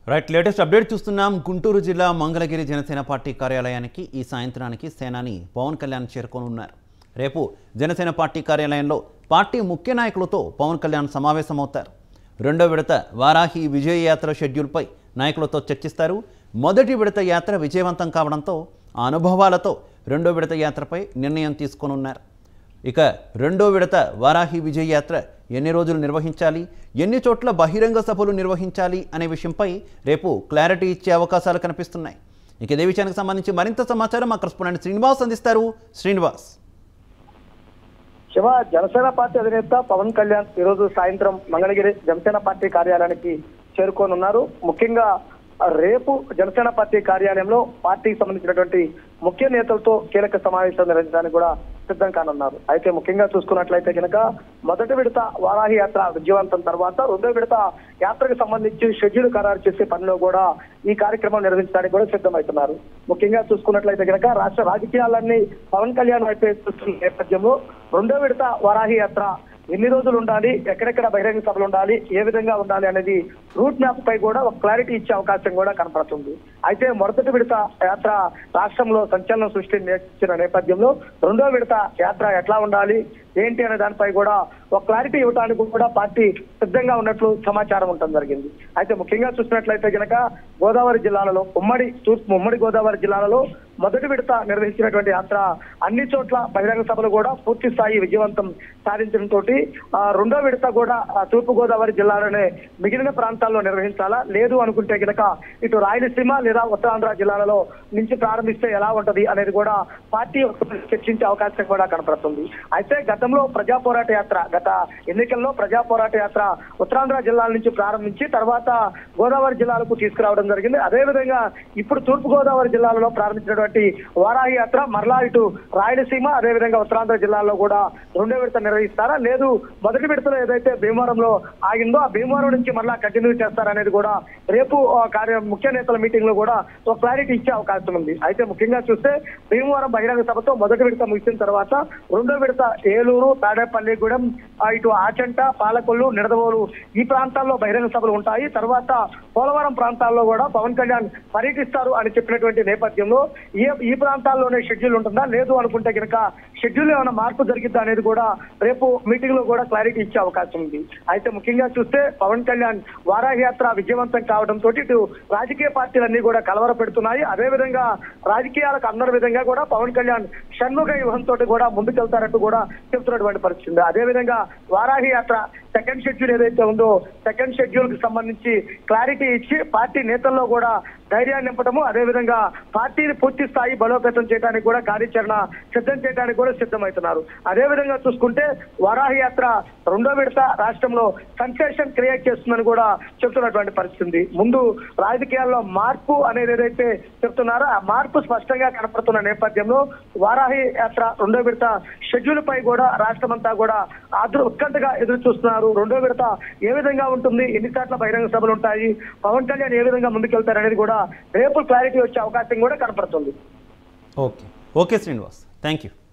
right latest update చూస్తున్నాం గుంటూరు జిల్లా Mangalagiri Janasena party కార్యాలయానికి ఈ సాయంత్రానికి సేనాని పవన్ కళ్యాణ్ చేరుకోనున్నారు రేపు జనసేన పార్టీ కార్యాలయంలో పార్టీ ముఖ్య నాయకులతో పవన్ కళ్యాణ్ సమావేశమవుతారు రెండో విడత వారాహి విజయ యాత్ర షెడ్యూల్పై నాయకులతో చర్చిస్తారు మొదటి విడత యాత్ర విజయవంతం కావడంతో ఆ అనుభవాలతో రెండో విడత యాత్రపై నిర్ణయం తీసుకోనున్నారు ఇక రెండో విడత వారాహి విజయ యాత్ర ఎన్ని రోజులు నిర్వహించాలి ఎన్ని చోట్ల బహిరంగ సభలు నిర్వహించాలి అనే విషయంపై రేపు క్లారిటీ ఇచ్చే అవకాశాలు కనిపిస్తున్నాయి ఇక ఇదే విషయానికి సంబంధించి మరింత సమాచారం మా కరెస్పాండెంట్ శ్రీనివాస్ అందిస్తారు శ్రీనివాస్ శివ జనసేన పార్టీ అధినేత పవన్ కళ్యాణ్ ఈ రోజు సాయంత్రం మంగళగిరి జనసేన పార్టీ కార్యాలయానికి చేరుకోనున్నారు ముఖ్యంగా రేపు జనసేన పార్టీ కార్యాలయంలో పార్టీకి సంబంధించినటువంటి ముఖ్య నేతలతో కీలక సమావేశం నిర్వహించడానికి కూడా సిద్ధం కానున్నారు అయితే ముఖ్యంగా చూసుకున్నట్లయితే కనుక మొదటి విడత వారాహి యాత్ర విజయవంతం తర్వాత రెండో విడత యాత్రకు సంబంధించి షెడ్యూల్ ఖరారు చేసే పనిలో కూడా ఈ కార్యక్రమం నిర్వహించడానికి కూడా సిద్ధమవుతున్నారు ముఖ్యంగా చూసుకున్నట్లయితే కనుక రాష్ట్ర రాజకీయాలన్నీ పవన్ కళ్యాణ్ వైపే చూస్తున్న నేపథ్యంలో రెండో విడత వారాహి యాత్ర ఎన్ని రోజులు ఉండాలి ఎక్కడెక్కడ బహిరంగ సభలు ఉండాలి ఏ విధంగా ఉండాలి అనేది రూట్ మ్యాప్ పై కూడా ఒక క్లారిటీ ఇచ్చే అవకాశం కూడా కనపడుతుంది అయితే మొదటి విడత యాత్ర రాష్ట్రంలో సంచలనం సృష్టించిన నేపథ్యంలో రెండో విడత యాత్ర ఎట్లా ఉండాలి ఏంటి అనే దానిపై కూడా ఒక క్లారిటీ ఇవ్వడానికి కూడా పార్టీ సిద్ధంగా ఉన్నట్లు సమాచారం ఉండటం జరిగింది అయితే ముఖ్యంగా చూసినట్లయితే కనుక గోదావరి జిల్లాలలో ఉమ్మడి తూర్పు ఉమ్మడి గోదావరి జిల్లాలలో మొదటి విడత నిర్వహించినటువంటి యాత్ర అన్ని చోట్ల బహిరంగ సభలు కూడా పూర్తి స్థాయి విజయవంతం సాధించడంతో రెండో విడత కూడా ఆ, తూర్పు గోదావరి జిల్లాలోనే మిగిలిన ప్రాంతాల్లో నిర్వహించాలా లేదు అనుకుంటే కనుక ఇటు రాయలసీమ లేదా ఉత్తరాంధ్ర జిల్లాలలో నుంచి ప్రారంభిస్తే ఎలా ఉంటది అనేది కూడా పార్టీ చర్చించే అవకాశం కూడా కనపడుతుంది అయితే గతంలో ప్రజా పోరాట యాత్ర గత ఎన్నికల్లో ప్రజా పోరాట యాత్ర ఉత్తరాంధ్ర జిల్లాల నుంచి ప్రారంభించి తర్వాత గోదావరి జిల్లాలకు తీసుకురావడం జరిగింది అదేవిధంగా ఇప్పుడు తూర్పు గోదావరి జిల్లాలలో ప్రారంభించినటువంటి వారాహి యాత్ర మరలా ఇటు రాయలసీమ అదేవిధంగా ఉత్తరాంధ్ర జిల్లాల్లో కూడా రెండో విడత నిర్వహిస్తారా లేదు మొదటి విడతలో ఏదైతే భీమవరంలో ఆగిందో ఆ భీమవరం నుంచి మరలా కంటిన్యూ చేస్తారనేది కూడా రేపు ఆ, కార్య ముఖ్య నేతల మీటింగ్ లో కూడా ఒక క్లారిటీ ఇచ్చే అవకాశం ఉంది అయితే ముఖ్యంగా చూస్తే భీమవరం బహిరంగ సభతో మొదటి విడత ముగిసిన తర్వాత రెండో విడత ఏలూరు తాడేపల్లిగూడెం ఆ, ఇటు ఆచంట పాలకొల్లు నిడదవోలు ఈ ప్రాంతాల్లో బహిరంగ సభలు ఉంటాయి తర్వాత పోలవరం ప్రాంతాల్లో కూడా పవన్ కళ్యాణ్ పర్యటిస్తారు అని చెప్పినటువంటి నేపథ్యంలో ఏ ఈ ప్రాంతాల్లోనే షెడ్యూల్ ఉంటుందా లేదు అనుకుంటే కనుక షెడ్యూల్ ఏమైనా మార్పు జరిగిద్దా అనేది కూడా రేపు మీటింగ్ లో కూడా క్లారిటీ ఇచ్చే అవకాశం ఉంది అయితే ముఖ్యంగా చూస్తే పవన్ కళ్యాణ్ వారాహి యాత్ర విజయవంతం కావడంతో ఇటు రాజకీయ పార్టీలన్నీ కూడా కలవర పెడుతున్నాయి అదేవిధంగా రాజకీయాలకు అందరి విధంగా కూడా పవన్ కళ్యాణ్ షణ్ముఖ వ్యూహంతో కూడా ముందుకెళ్తారంటూ కూడా చెప్తున్నటువంటి పరిస్థితి ఉంది అదేవిధంగా వారాహి యాత్ర సెకండ్ షెడ్యూల్ ఏదైతే ఉందో సెకండ్ షెడ్యూల్ కి సంబంధించి క్లారిటీ ఇచ్చి పార్టీ నేతల్లో కూడా ధైర్యాన్ని నింపడము అదేవిధంగా పార్టీని పూర్తి స్థాయి బలోపేతం చేయడానికి కూడా కార్యాచరణ సిద్ధం చేయడానికి కూడా సిద్ధమవుతున్నారు అదేవిధంగా చూసుకుంటే వారాహి యాత్ర రెండో విడత రాష్ట్రంలో సెన్సేషన్ క్రియేట్ చేస్తుందని కూడా చెప్తున్నటువంటి పరిస్థితి ఉంది ముందు రాజకీయాల్లో మార్పు అనేది ఏదైతే చెప్తున్నారో ఆ మార్పు స్పష్టంగా కనపడుతున్న నేపథ్యంలో వారాహి యాత్ర రెండో విడత షెడ్యూల్ పై కూడా రాష్ట్రమంతా కూడా ఆదృ ఉత్కంఠగా ఎదురు చూస్తున్నారు రెండో విడత ఏ విధంగా ఉంటుంది ఎన్ని సార్లు బహిరంగ సభలు ఉంటాయి పవన్ కళ్యాణ్ ఏ విధంగా ముందుకెళ్తారనేది కూడా రేపు క్లారిటీ వచ్చే అవకాశం కూడా కనపడుతుంది okay okay Srinivas thank you